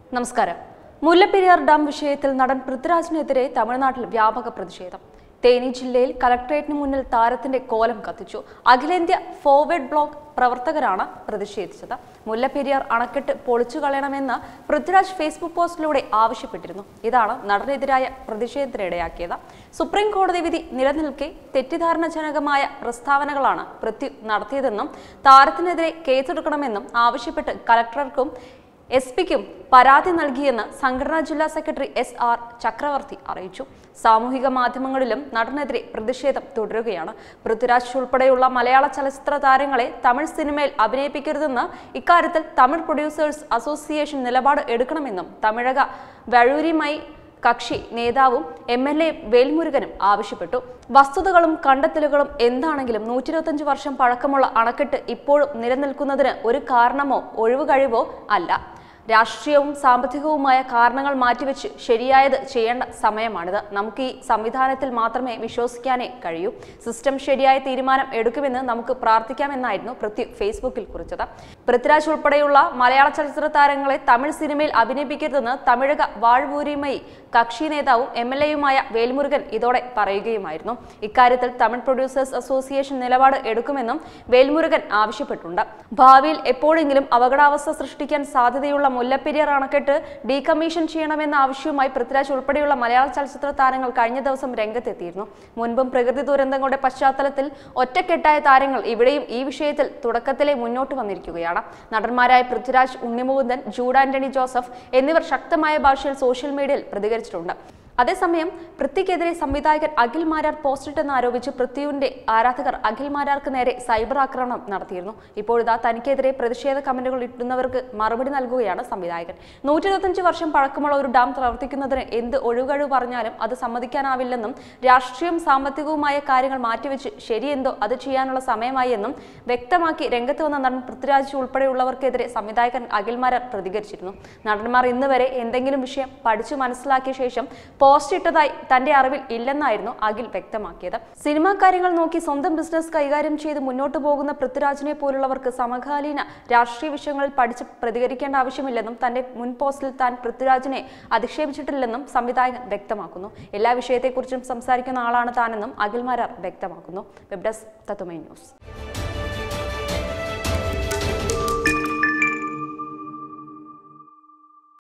നമസ്കാരം മുല്ലപ്പെരിയാർ ഡാം വിഷയത്തിൽ നടൻ പൃഥ്വിരാജിനെതിരെ തമിഴ്നാട്ടിൽ വ്യാപക പ്രതിഷേധം തേനി ജില്ലയിൽ കലക്ട്രേറ്റിന് മുന്നിൽ താരത്തിന്റെ കോലം കത്തിച്ചു അഖിലേന്ത്യാ ഫോർവേഡ് ബ്ലോക്ക് പ്രവർത്തകരാണ് പ്രതിഷേധിച്ചത് മുല്ലപ്പെരിയാർ അണക്കെട്ട് പൊളിച്ചു കളയണമെന്ന് പൃഥ്വിരാജ് ഫേസ്ബുക്ക് പോസ്റ്റിലൂടെ ആവശ്യപ്പെട്ടിരുന്നു ഇതാണ് നടനെതിരായ പ്രതിഷേധത്തിനിടയാക്കിയത് സുപ്രീം കോടതി വിധി നിലനിൽക്കെ തെറ്റിദ്ധാരണജനകമായ പ്രസ്താവനകളാണ് പൃഥ്വി നടത്തിയതെന്നും താരത്തിനെതിരെ കേസെടുക്കണമെന്നും ആവശ്യപ്പെട്ട് കലക്ടർക്കും എസ് പിക്കും പരാതി നൽകിയെന്ന് സംഘടനാ ജില്ലാ സെക്രട്ടറി എസ് ആർ ചക്രവർത്തി അറിയിച്ചു സാമൂഹിക മാധ്യമങ്ങളിലും നടനെതിരെ പ്രതിഷേധം തുടരുകയാണ് പൃഥ്വിരാജ് ഉൾപ്പെടെയുള്ള മലയാള ചലച്ചിത്ര താരങ്ങളെ തമിഴ് സിനിമയിൽ അഭിനയിപ്പിക്കരുതെന്ന് ഇക്കാര്യത്തിൽ തമിഴ് പ്രൊഡ്യൂസേഴ്സ് അസോസിയേഷൻ നിലപാട് എടുക്കണമെന്നും തമിഴക വഴൂരിമായി കക്ഷി നേതാവും എം എൽ എ വേൽമുരുകനും ആവശ്യപ്പെട്ടു വസ്തുതകളും കണ്ടെത്തലുകളും എന്താണെങ്കിലും നൂറ്റി ഇരുപത്തഞ്ച് വർഷം പഴക്കമുള്ള അണക്കെട്ട് ഇപ്പോഴും നിലനിൽക്കുന്നതിന് ഒരു കാരണമോ ഒഴിവ് കഴിവോ അല്ല രാഷ്ട്രീയവും സാമ്പത്തികവുമായ കാരണങ്ങൾ മാറ്റിവെച്ച് ശരിയായത് ചെയ്യേണ്ട സമയമാണിത് നമുക്ക് ഈ സംവിധാനത്തിൽ മാത്രമേ വിശ്വസിക്കാനേ കഴിയൂ സിസ്റ്റം ശരിയായ തീരുമാനം എടുക്കുമെന്ന് നമുക്ക് പ്രാർത്ഥിക്കാമെന്നായിരുന്നു പൃഥ്വി ഫേസ്ബുക്കിൽ കുറിച്ചത് പൃഥ്വിരാജ് ഉൾപ്പെടെയുള്ള മലയാള ചലച്ചിത്ര താരങ്ങളെ തമിഴ് സിനിമയിൽ അഭിനയിപ്പിക്കരുതെന്ന് തമിഴക വാഴ്വൂരിമയി കക്ഷി നേതാവും എം എൽ എയുമായ വേൽമുരുകൻ ഇതോടെ പറയുകയുമായിരുന്നു ഇക്കാര്യത്തിൽ തമിഴ് പ്രൊഡ്യൂസേഴ്സ് അസോസിയേഷൻ നിലപാട് എടുക്കുമെന്നും വേൽമുരുകൻ ആവശ്യപ്പെട്ടുണ്ട് ഭാവിയിൽ എപ്പോഴെങ്കിലും അപകടാവസ്ഥ സൃഷ്ടിക്കാൻ സാധ്യതയുള്ള മുല്ലപ്പെരിയാർ അണക്കെട്ട് ഡീകമ്മീഷൻ ചെയ്യണമെന്ന ആവശ്യവുമായി പൃഥ്വിരാജ് ഉൾപ്പെടെയുള്ള മലയാള ചലച്ചിത്ര താരങ്ങൾ കഴിഞ്ഞ ദിവസം രംഗത്തെത്തിയിരുന്നു മുൻപും പ്രകൃതി ദുരന്തങ്ങളുടെ പശ്ചാത്തലത്തിൽ ഒറ്റക്കെട്ടായ താരങ്ങൾ ഇവിടെയും ഈ വിഷയത്തിൽ തുടക്കത്തിലെ മുന്നോട്ട് വന്നിരിക്കുകയാണ് നടന്മാരായ പൃഥ്വിരാജ് ഉണ്ണിമുകുന്ദൻ ജൂഡ് ആന്റണി ജോസഫ് എന്നിവർ ശക്തമായ ഭാഷയിൽ സോഷ്യൽ മീഡിയയിൽ പ്രതികരിച്ചിട്ടുണ്ട് അതേസമയം പൃഥ്വിക്കെതിരെ സംവിധായകൻ അഖിൽ മാരാർ പോസ്റ്റിട്ടെന്ന് ആരോപിച്ച് പൃഥ്വിയുടെ ആരാധകർ അഖിൽ മാരാർക്ക് നേരെ സൈബർ ആക്രമണം നടത്തിയിരുന്നു ഇപ്പോഴിതാ തനിക്കെതിരെ പ്രതിഷേധ കമന്റുകൾ ഇട്ടുന്നവർക്ക് മറുപടി നൽകുകയാണ് സംവിധായകൻ നൂറ്റി ഇരുപത്തഞ്ച് വർഷം പഴക്കമുള്ള ഒരു ഡാം പ്രവർത്തിക്കുന്നതിന് എന്ത് ഒഴികഴിവ് പറഞ്ഞാലും അത് സമ്മതിക്കാനാവില്ലെന്നും രാഷ്ട്രീയവും സാമ്പത്തികവുമായ കാര്യങ്ങൾ മാറ്റിവെച്ച് ശരിയെന്തോ അത് ചെയ്യാനുള്ള സമയമായി എന്നും വ്യക്തമാക്കി രംഗത്ത് വന്ന നടൻ പൃഥ്വിരാജ് ഉൾപ്പെടെയുള്ളവർക്കെതിരെ സംവിധായകൻ അഖിൽ മാരാർ പ്രതികരിച്ചിരുന്നു നടന്മാർ ഇന്ന് വരെ എന്തെങ്കിലും വിഷയം പഠിച്ചു മനസ്സിലാക്കിയ ശേഷം പോസ്റ്റ് ഇട്ടതായി തന്റെ അറിവിൽ ഇല്ലെന്നായിരുന്നു അഖിൽ വ്യക്തമാക്കിയത് സിനിമാ കാര്യങ്ങൾ നോക്കി സ്വന്തം ബിസിനസ് കൈകാര്യം ചെയ്ത് മുന്നോട്ട് പോകുന്ന പൃഥ്വിരാജിനെ പോലുള്ളവർക്ക് സമകാലീന രാഷ്ട്രീയ വിഷയങ്ങളിൽ പഠിച്ച് പ്രതികരിക്കേണ്ട ആവശ്യമില്ലെന്നും തന്റെ മുൻ പോസ്റ്റിൽ താൻ പൃഥ്വിരാജിനെ അധിക്ഷേപിച്ചിട്ടില്ലെന്നും സംവിധായകൻ വ്യക്തമാക്കുന്നു എല്ലാ വിഷയത്തെക്കുറിച്ചും സംസാരിക്കുന്ന ആളാണ് താനെന്നും അഖിൽ മാരാർ വ്യക്തമാക്കുന്നു വെബ് ഡെസ്ക് തത്തുമൈ ന്യൂസ്